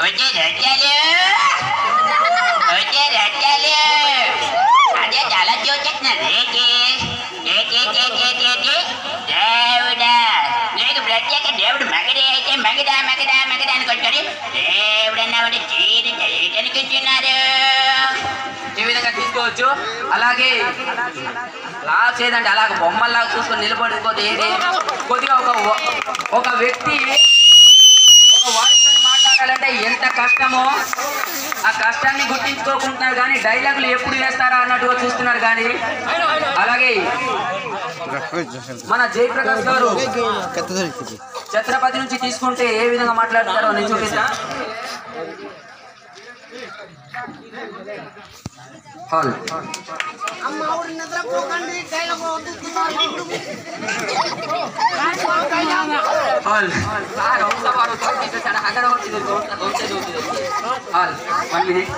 వచ్చే రొట్టెలు వచ్చే రొట్టెలు అదే చాలా చూసేస్తున్నారు ఏంటి ఏంటి ఏంటి ఏంటి ఏంటి దేవుడా నీకు ప్రత్యేక దేవుడు మగడే అయితే మగడా మగడా మగడా అని కొట్టుకొని దేవుడు అన్నవాడు చీరి చేయటానికి ఈ విధంగా తీసుకోవచ్చు అలాగే లాస్ట్ ఏదంటే అలాగ బొమ్మల్లాగా చూసుకొని నిలబడిపోతే ఏది కొద్దిగా ఒక వ- ఒక వ్యక్తి ఒక వాయిస్ మాట్లాడాలంటే ఎంత కష్టమో ఆ కష్టాన్ని గుర్తించుకోకుంటున్నారు కానీ డైలాగులు ఎప్పుడు వేస్తారా అన్నట్టుగా చూస్తున్నారు కానీ అలాగే మన జయప్రకాష్ గారు ఛత్రపతి నుంచి తీసుకుంటే ఏ విధంగా మాట్లాడతారో నేను చూపిస్తా హాల్ అమ్మ ఆవిడ నిద్రపోకండి డైలాగ్ హాల్ సార్ ఔಷಧ ಮಾಡು ತೋರಿಸಿ ಸರ್ ಅದರ ಹೊತ್ತಿದೆ ಔಷಧ హాల్ వన్ మినిట్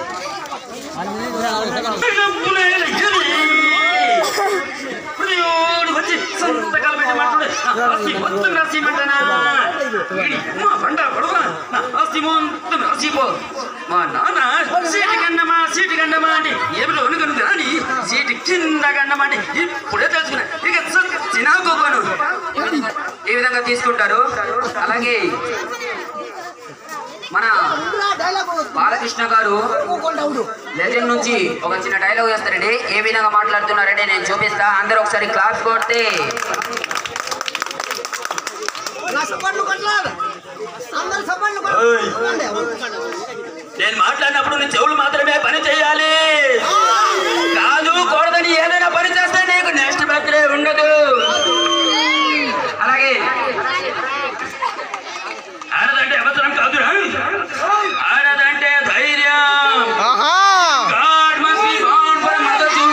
వచ్చి సంతకాలు పెట్టి మాట్లాడు నా ఆస్తి మొత్తం రాసిమంటనా మా బండ కొడుకు నా ఆస్తి మొత్తం రాసిపో మా నాన్న సీటు గండమా సీటు గండమా అని ఎవరు అనుకున్నది రాని సీటు కింద గండమా అని ఇప్పుడే తెలుసుకున్నా ఇక చినాకోను ఈ విధంగా తీసుకుంటారు అలాగే మన డైలాగ్ బాలకృష్ణ గారు లెజెండ్ నుంచి ఒక చిన్న డైలాగ్ వేస్తారండి ఏ విధంగా మాట్లాడుతున్నారంటే నేను చూపిస్తా అందరూ ఒకసారి క్లాస్ కొడితే నా సపట్లు కొట్టలేదు అందరు సపట్లు కొట్టండి నేను మాట్లాడినప్పుడు నీ చెవులు మాత్రమే పని చేయాలి కాదు కూడదని ఏదైనా పని చేస్తే నీకు నెక్స్ట్ బర్త్డే ఉండదు అలాగే ఆడదంటే అవసరం కాదురా ఆడదంటే ధైర్యం god must be bound for mother to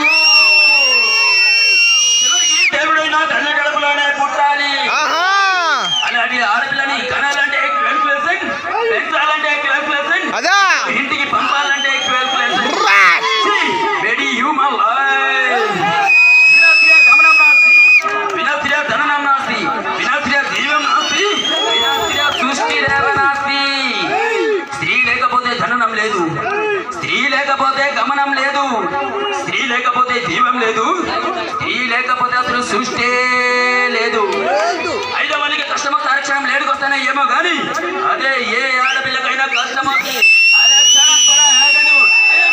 చివరికి దేవుడైనా తల్లి గడపలోనే పుట్టాలి అలాంటి ఆడపిల్లని కనాలంటే క్యాల్కులేషన్ పెంచాలంటే క్యాల్కులేషన్ ఇంటికి పంపాలంటే క్యాల్కులేషన్ వెరీ హ్యూమన్ లైఫ్ వినాశ్రియ గమనం నాస్తి వినాశ్రియ ధననం నాస్తి వినాశ్రియ జీవం నాస్తి వినాశ్రియ సృష్టి రేవ నాస్తి స్త్రీ లేకపోతే ధననం లేదు స్త్రీ లేకపోతే గమనం లేదు స్త్రీ లేకపోతే జీవం లేదు స్త్రీ లేకపోతే అసలు సృష్టి లేదు ఐదో వాళ్ళకి కష్టమో సంరక్షణం లేడుకొస్తానే ఏమో కానీ అదే ఏ ఆడపిల్లకైనా కష్టం వస్తుంది అరే క్షణం కూడా ఆగదు. ఏ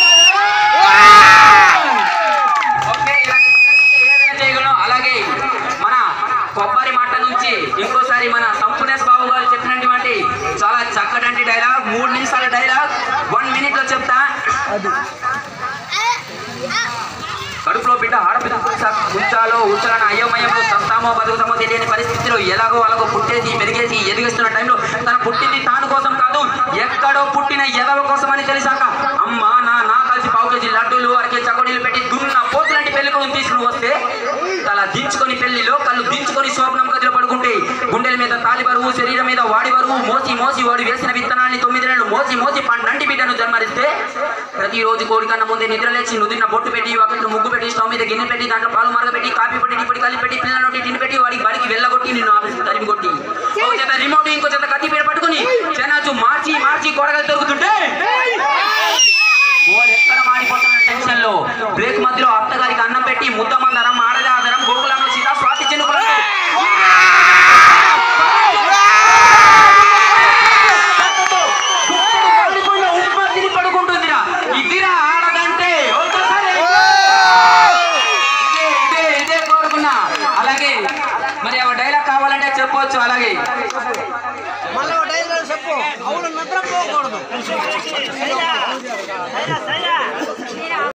ఓకే ఇలా తీసుకుంటే ఏదైనా చేయగలం అలాగే మన కొబ్బరి మట్ట నుంచి ఇంకోసారి మన సంపూర్ణేశ్ బాబు గారు చెప్పినటువంటి చాలా చక్కటి డైలాగ్ మూడు నిమిషాల డైలాగ్ వన్ మినిట్ లో చెప్తా కడుపులో బిడ్డ ఆడపిల్ల ఉంచాలో ఉంచాలని అయోమయంలో సస్తామో బతుకుతామో తెలియని పరిస్థితిలో ఎలాగో అలాగో పుట్టేసి పెరిగేసి ఎదిగిస్తున్న టైంలో తన పుట్టింది తాను కోసం కాదు ఎక్కడో పుట్టిన ఎదవ కోసం అని తెలిసాక అమ్మ నా నా కలిసి పావు కేజీ లడ్డూలు అరకే చకోడీలు పెట్టి దున్న పోతులాంటి పెళ్లి కొడుకు తీసుకుని వస్తే తల దించుకొని పెళ్లిలో కళ్ళు దించుకొని శోభనం గదిలో పడుకుంటే గుండెల మీద తాలి బరువు శరీరం మీద వాడి బరువు మోసి మోసి వాడు వేసిన విత్తనాన్ని తొమ్మిది నెలలు మోసి మోసి పండంటి బిడ్డను జన్మరిస్తే ప్రతిరోజు కోడికన్నా ముందే నిద్ర లేచి నుదిన బొట్టు పెట్టి ఒకటి ముగ్గు పెట్టి స్టవ్ మీద గిన్నె పెట్టి దాంట్లో పాలు మరగబెట్టి కాఫీ పెట్టి ఇప్పుడు కలిపి పెట్టి పిల్లల నోటి తిని పెట్టి వాడికి బడికి వెళ్ళగొట్టి నిన్ను ఆఫీస్కి తరిమి కొట్టి ఒక చేత రిమోట్ ఇంకో చేత కత్తి పీడ పట్టుకుని చెనాచు మార్చి మార్చి గోడగలు దొరుకుతుంటే ఓ ఎక్కడ మారిపోతున్న టెన్షన్ లో బ్రేక్ మధ్యలో అత్తగారికి అన్నం పెట్టి ముద్ద మందరం ఆడదాదరం గోకులంలో సీత స్వాతి చెన్నుకుల పడుకుంటుందిరా ఇదిరా ఆడదంటే ఒక్కసారి ఇదే ఇదే ఇదే కోరుకున్నా అలాగే మరి ఆ డైలాగ్ కావాలంటే చెప్పొచ్చు అలాగే మళ్ళీ డైలాగ్ చెప్పు అవును నిద్రపోకూడదు